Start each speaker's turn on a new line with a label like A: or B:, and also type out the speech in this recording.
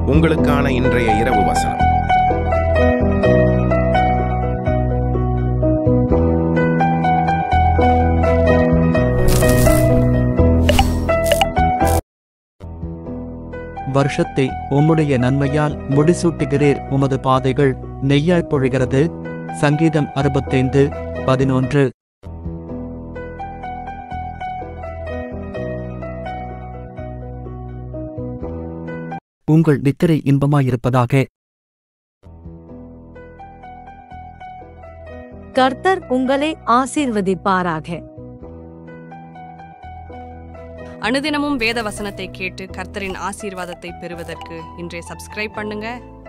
A: உங்களுக்கான இன்றைய இரவு வசனம்
B: வருஷத்தை உம்முடைய நன்மையால் முடிசூட்டுகிறீர் உமது பாதைகள் நெய்யாய் பொழிகிறது சங்கீதம் அறுபத்தைந்து பதினொன்று உங்கள் நித்திரை இன்பமாயிருப்பதாக
C: கர்த்தர் உங்களை ஆசீர்வதிப்பாராக
D: அனுதினமும் வேத வசனத்தை கேட்டு கர்த்தரின் ஆசீர்வாதத்தை பெறுவதற்கு இன்றைய சப்ஸ்கிரைப் பண்ணுங்க